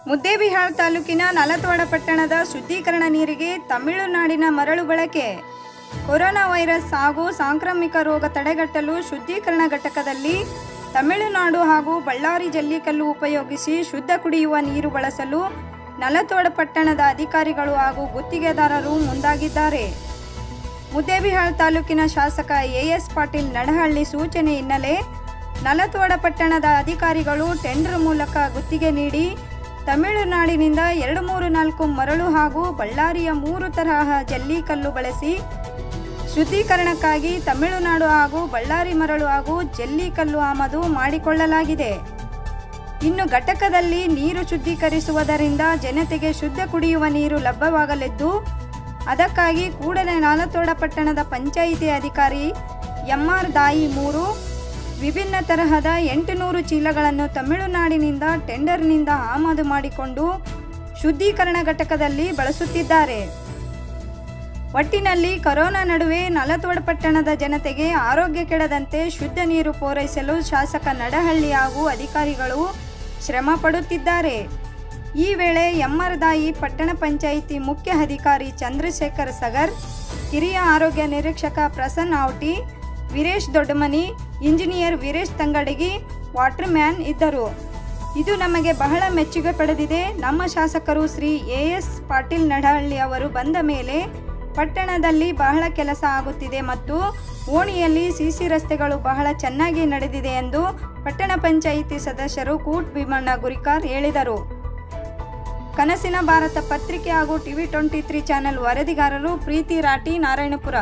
ಮುದ್ದೇಬಿಹಾಳ್ ತಾಲೂಕಿನ ನಲತ್ವಾಡ ಪಟ್ಟಣದ ಶುದ್ಧೀಕರಣ ನೀರಿಗೆ ತಮಿಳುನಾಡಿನ ಮರಳು ಬಳಕೆ ಕೊರೋನಾ ವೈರಸ್ ಹಾಗೂ ಸಾಂಕ್ರಾಮಿಕ ರೋಗ ತಡೆಗಟ್ಟಲು ಶುದ್ಧೀಕರಣ ಘಟಕದಲ್ಲಿ ತಮಿಳುನಾಡು ಹಾಗೂ ಬಳ್ಳಾರಿ ಜಲ್ಲಿಕಲ್ಲು ಉಪಯೋಗಿಸಿ ಶುದ್ಧ ಕುಡಿಯುವ ನೀರು ಬಳಸಲು ನಲತ್ವಾಡ ಪಟ್ಟಣದ ಅಧಿಕಾರಿಗಳು ಹಾಗೂ ಗುತ್ತಿಗೆದಾರರು ಮುಂದಾಗಿದ್ದಾರೆ ಮುದ್ದೇಬಿಹಾಳ್ ತಾಲೂಕಿನ ಶಾಸಕ ಎಎಸ್ ಪಾಟೀಲ್ ನಡಹಳ್ಳಿ ಸೂಚನೆ ಹಿನ್ನೆಲೆ ನಲತ್ವಾಡ ಪಟ್ಟಣದ ಅಧಿಕಾರಿಗಳು ಟೆಂಡರ್ ಮೂಲಕ ಗುತ್ತಿಗೆ ನೀಡಿ ತಮಿಳುನಾಡಿನಿಂದ ಎರಡು ಮೂರು ನಾಲ್ಕು ಮರಳು ಹಾಗೂ ಬಳ್ಳಾರಿಯ ಮೂರು ತರಹ ಜಲ್ಲಿಕಲ್ಲು ಬಳಸಿ ಶುದ್ಧೀಕರಣಕ್ಕಾಗಿ ತಮಿಳುನಾಡು ಹಾಗೂ ಬಳ್ಳಾರಿ ಮರಳು ಹಾಗೂ ಜಲ್ಲಿಕಲ್ಲು ಆಮದು ಮಾಡಿಕೊಳ್ಳಲಾಗಿದೆ ಇನ್ನು ಘಟಕದಲ್ಲಿ ನೀರು ಶುದ್ಧೀಕರಿಸುವುದರಿಂದ ಜನತೆಗೆ ಶುದ್ಧ ಕುಡಿಯುವ ನೀರು ಲಭ್ಯವಾಗಲಿದ್ದು ಅದಕ್ಕಾಗಿ ಕೂಡಲೇ ನಾಲತೋಡ ಪಟ್ಟಣದ ಪಂಚಾಯಿತಿ ಅಧಿಕಾರಿ ಎಂಆರ್ ದಾಯಿ ಮೂರು ವಿಭಿನ್ನ ತರಹದ ಎಂಟುನೂರು ಚೀಲಗಳನ್ನು ತಮಿಳುನಾಡಿನಿಂದ ಟೆಂಡರ್ನಿಂದ ಆಮದು ಮಾಡಿಕೊಂಡು ಶುದ್ಧೀಕರಣ ಘಟಕದಲ್ಲಿ ಬಳಸುತ್ತಿದ್ದಾರೆ ಒಟ್ಟಿನಲ್ಲಿ ಕೊರೋನಾ ನಡುವೆ ನಲತೋಡ ಪಟ್ಟಣದ ಜನತೆಗೆ ಆರೋಗ್ಯ ಕೆಡದಂತೆ ಶುದ್ಧ ನೀರು ಪೂರೈಸಲು ಶಾಸಕ ನಡಹಳ್ಳಿ ಹಾಗೂ ಅಧಿಕಾರಿಗಳು ಶ್ರಮ ಪಡುತ್ತಿದ್ದಾರೆ ಈ ವೇಳೆ ಎಮ್ಮರ್ ದಾಯಿ ಪಟ್ಟಣ ಪಂಚಾಯಿತಿ ಮುಖ್ಯ ಅಧಿಕಾರಿ ಚಂದ್ರಶೇಖರ್ ಸಗರ್ ಹಿರಿಯ ಆರೋಗ್ಯ ನಿರೀಕ್ಷಕ ಪ್ರಸನ್ನ ಔಟಿ Veeresh Doddamani engineer Veeresh Tangadagi water man ಇದ್ದರು ಇದು ನಮಗೆ ಬಹಳ ಮೆಚ್ಚುಗೆ ಪಡೆದಿದೆ ನಮ್ಮ ಶಾಸಕರು ಶ್ರೀ ಎ ಎಸ್ ಪಾಟೀಲ್ ನಡಹಳ್ಳಿ ಅವರು ಬಂದ ಮೇಲೆ ಪಟ್ಟಣದಲ್ಲಿ ಬಹಳ ಕೆಲಸ ಆಗುತ್ತಿದೆ ಮತ್ತು ಓಣಿಯಲ್ಲಿ ಸಿಸಿ ರಸ್ತೆಗಳು ಬಹಳ ಚೆನ್ನಾಗಿ ನಡೆದಿದೆ ಎಂದು ಪಟ್ಟಣ ಪಂಚಾಯಿತಿ ಸದಸ್ಯರು ಕೂಟ್ ಭೀಮಣ್ಣ ಗುರಿಕಾರ್ ಹೇಳಿದರು ಕನಸಿನ ಭಾರತ ಪತ್ರಿಕೆ ಹಾಗೂ ಟಿವಿ ಟ್ವೆಂಟಿ ತ್ರೀ ಚಾನೆಲ್ ವರದಿಗಾರರು ಪ್ರೀತಿ ರಾಟಿ ನಾರಾಯಣಪುರ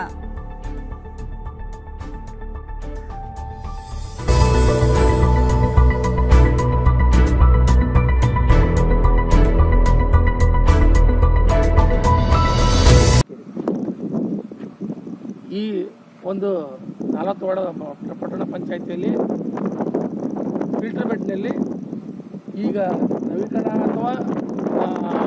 ಈ ಒಂದು ನಾಲ್ಕು ಪಟ್ಟಣ ಪಂಚಾಯಿತಿಯಲ್ಲಿ ಫಿಲ್ಟರ್ ಬೆಡ್ನಲ್ಲಿ ಈಗ ನವೀಕರಣ ಅಥವಾ ಆ,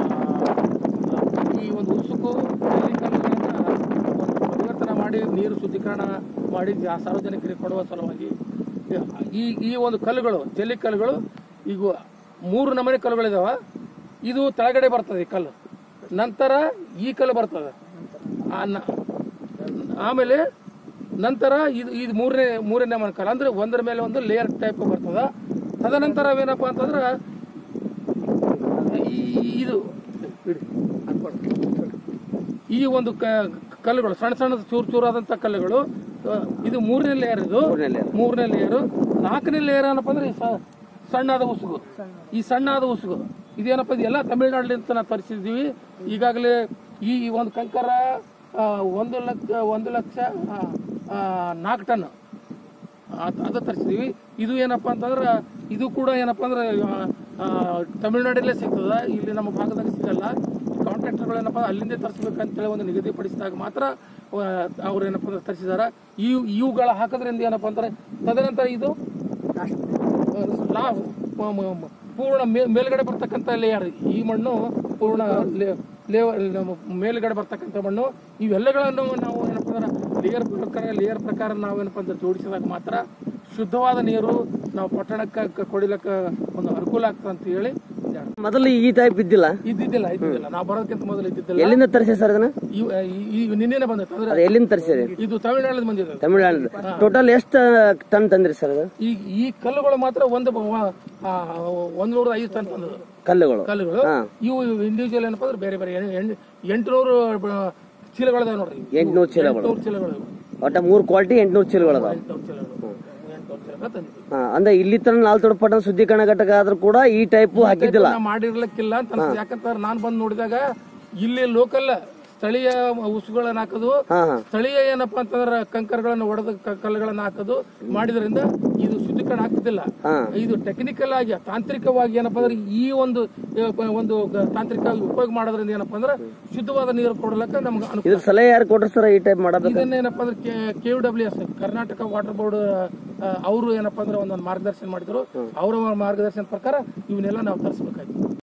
ಈ ಒಂದು ಉಸುಕು ಜಲ್ಲಿಕಲ್ಲುಗಳನ್ನು ಒಂದು ಪರಿವರ್ತನೆ ಮಾಡಿ ನೀರು ಶುದ್ಧೀಕರಣ ಮಾಡಿ ಜಾ- ಸಾರ್ವಜನಿಕರಿಗೆ ಕೊಡುವ ಸಲುವಾಗಿ ಈ ಈ ಒಂದು ಕಲ್ಲುಗಳು ಜಲ್ಲಿ ಕಲ್ಲುಗಳು ಈಗ ಮೂರು ನಮೂನೆ ಕಲ್ಲುಗಳಿದಾವ ಇದು ಕೆಳಗಡೆ ಬರ್ತದೆ ಈ ಕಲ್ಲು ನಂತರ ಈ ಕಲ್ಲು ಬರ್ತದೆ ಆ ನ- ಆಮೇಲೆ ನಂತರ ಇದು ಇದು ಮೂರನೇ ಮೂರನೇ ಮನಕಾಲ ಅಂದ್ರೆ ಒಂದರ ಮೇಲೆ ಒಂದು ಲೇಯರ್ ಟೈಪ್ ಬರ್ತದ ತದನಂತರ ಏನಪ್ಪ ಅಂತಂದ್ರೆ ಈ- ಇದು ಇಡಿ. ಈ ಒಂದು ಕ- ಕಲ್ಲುಗಳು ಸಣ್ಣ ಸಣ್ಣ ಚೂರು ಚೂರಾದಂತ ಕಲ್ಲುಗಳು ಆ, ಇದು ಮೂರನೇ ಲೇಯರ್ ಇದು ಮೂರನೇ ಲೇಯರ್ ನಾಲ್ಕನೇ ಲೇಯರ್ ಏನಪ್ಪ ಅಂದ್ರೆ ಈ ಸ- ಸಣ್ಣಾದ ಉಸುಗು ಈ ಸಣ್ಣಾದ ಉಸುಗು ಇದೇನಪ್ಪ ಇದೆಲ್ಲ ತಮಿಳುನಾಡಿನಿಂದ ನಾವು ತರಿಸಿದ್ದೀವಿ ಈಗಾಗಲೇ ಈ ಒಂದು ಕಂಕರ ಆ, ಒಂದು ಲಕ್ಷ ಒಂದು ಲಕ್ಷ ಆ, ಆ, ನಾಲ್ಕು ಟನ್ ಅದ್- ಅದು ತರಿಸಿದೀವಿ ಇದು ಏನಪ್ಪಾ ಅಂತಂದ್ರೆ ಇದು ಕೂಡ ಏನಪ್ಪಾ ಅಂದ್ರೆ ಆ, ಆ, ತಮಿಳುನಾಡಲ್ಲೇ ಸಿಗ್ತದ ಇಲ್ಲಿ ನಮ್ಮ ಭಾಗದಾಗ ಸಿಗಲ್ಲ ಕಾಂಟ್ರಾಕ್ಟರ್ಗಳು ಏನಪ್ಪಾ ಅಲ್ಲಿಂದ ತರಿಸ್ಬೇಕಂತೇಳಿ ಒಂದು ನಿಗದಿಪಡಿಸಿದಾಗ ಮಾತ್ರ ಅವ್ರು ಏನಪ್ಪಾ ಅಂದ್ರೆ ತರಿಸಿದಾರ ಈ ಇವುಗಳ ಹಾಕೋದ್ರಿಂದ ಏನಪ್ಪಾ ಅಂದ್ರೆ ತದನಂತರ ಇದು ಲಾ ಮ- ಮ- ಮ- ಪೂರ್ಣ ಮೇ- ಮೇಲ್ಗಡೆ ಬರ್ತಕ್ಕಂಥ ಲೇಯರ್ ಈ ಮಣ್ಣು ಪೂರ್ಣ ಲೇ- ಲೇ- ನಮ್ಮ ಮೇಲ್ಗಡೆ ಬರ್ತಕ್ಕಂಥ ಮಣ್ಣು ಇವೆಲ್ಲಗಳನ್ನು ನಾವು ಏನಪ್ಪ ಅಂದ್ರೆ ಲೇಯರ್ ಪ್ರಕಾರ ಲೇಯರ್ ಪ್ರಕಾರ ನಾವು ಏನಪ್ಪ ಅಂದ್ರೆ ಜೋಡಿಸಿದಾಗ ಮಾತ್ರ ಶುದ್ಧವಾದ ನೀರು ನಾವು ಪಟ್ಟಣಕ್ಕೆ ಕ- ಕೊಡಿಲಕ್ಕ ಒಂದು ಅನುಕೂಲ ಆಗ್ತದೆ ಅಂತ ಹೇಳಿ ಇದ್ಯಾಡ. ಮೊದಲು ಈ ಟೈಪ್ ಇದ್ದಿಲ್ಲ ಇದ್ದಿದ್ದಿಲ್ಲ ಇದ್ದಿದ್ದಿಲ್ಲ ನಾವು ಬರೋದಕ್ಕಿಂತ ಮೊದಲು ಇದ್ದಿದ್ದಿಲ್ಲ ಎಲ್ಲಿಂದ ತರಿಸಿ ಸರ್ ಅದನ್ನ ಇವ್- ಈ- ಈ ನಿನ್ನೆನೆ ಬಂದೈತೆ ಅಂದ್ರೆ ಅದು ಎಲ್ಲಿಂದ ತರಿಸಿರಿ ಇದು ತಮಿಳುನಾಡಿಂದ ಬಂದಿದೆ ತಮಿಳ್ನಾಡು ಟೋಟಲ್ ಎಷ್ಟು ಟನ್ ತಂದ್ರಿ ಸರ್ ಅದು ಈ ಈ ಕಲ್ಲುಗಳು ಮಾತ್ರ ಒಂದು ಬ- ಆ, ಒಂದ್ ನೂರ ಐದು ಟನ್ ತಂದದ್ದು ಕಲ್ಲುಗಳು ಕಲ್ಲುಗಳು ಇವು ಇಂಡಿವಿಜುವಲ್ ಏನಪ್ಪ ಅಂದ್ರೆ ಬೇರೆ ಬೇರೆ ಎಂಟು- ಎಂಟುನೂರು ಬ- ಚೀಲಗಳಿದಾವೆ ನೋಡ್ರಿ ಎಂಟ್ನೂರು ಚೀಲಗಳು ಎಂಟುನೂರು ಚೀಲಗಳು ಇವು. ಒಟ್ಟ ಮೂರ್ ಕ್ವಾಲಿಟಿ ಎಂಟ್ನೂರು ಚೀಲಗಳು ಅದಾವ ಎಂಟುನೂರು ಚೀಲಗಳು ಎಂಟುನೂರು ಚೀಲ ತಂದಿದ್ವಿ ಹಾ, ಅಂದ್ರೆ ಇಲ್ಲಿ ತನ ನಾಲ್ ಪಟ್ಟಣ ಶುದ್ಧೀಕರಣ ಘಟಕ ಆದ್ರೂ ಕೂಡ ಈ ಟೈಪ್ ಹಾಕಿದ್ದಿಲ್ಲ ನಾ ಮಾಡಿರ್ಲಿಕ್ಕಿಲ್ಲ ಅಂತ ಅನ್ಸುತ್ತೆ ಯಾಕಂತಂದ್ರೆ ನಾನು ಬಂದು ನೋಡಿದಾಗ ಇಲ್ಲಿ ಲೋಕಲ್ ಸ್ಥಳೀಯ ಉಸುಗಳನ್ನ ಹಾಕೋದು ಹಾ ಹಾ ಸ್ಥಳೀಯ ಏನಪ್ಪಾ ಅಂತಂದ್ರೆ ಕಂಕರ್ಗಳನ್ನ ಒಡೆದು ಕ- ಕಲ್ಲುಗಳನ್ನ ಹಾಕೋದು ಮಾಡಿದ್ರಿಂದ ಇದು ಶುದ್ಧೀಕರಣ ಆಗ್ತಿದ್ದಿಲ್ಲ ಹಾ. ಇದು ಟೆಕ್ನಿಕಲ್ ಆಗಿ ತಾಂತ್ರಿಕವಾಗಿ ಏನಪ್ಪಾ ಅಂದ್ರೆ ಈ ಒಂದು ಆ, ಪ- ಒಂದು ಗ- ತಾಂತ್ರಿಕವಾಗಿ ಉಪಯೋಗ ಮಾಡೋದ್ರಿಂದ ಏನಪ್ಪಾ ಅಂದ್ರೆ ಶುದ್ಧವಾದ ನೀರು ಕೊಡ್ಲಕ್ಕ ನಮ್ಗೆ ಅನುಕೂಲ ಇದ್ರ ಸಲಹೆ ಯಾರು ಕೊಟ್ರ ಸರ್ ಈ ಟೈಪ್ ಮಾಡಬೇಕು ಇದನ್ನೇನಪ್ಪ ಅಂದ್ರೆ K W S Karnataka water board ಅವರು ಏನಪ್ಪಾ ಅಂದ್ರೆ ಒಂದೊಂದು ಮಾರ್ಗದರ್ಶನ ಮಾಡಿದ್ರು ಅವರ ಮಾರ್ಗದರ್ಶನ ಪ್ರಕಾರ ಇವನ್ನೆಲ್ಲ ನಾವು ತರಿಸ್ಬೇಕಾಯ್ತು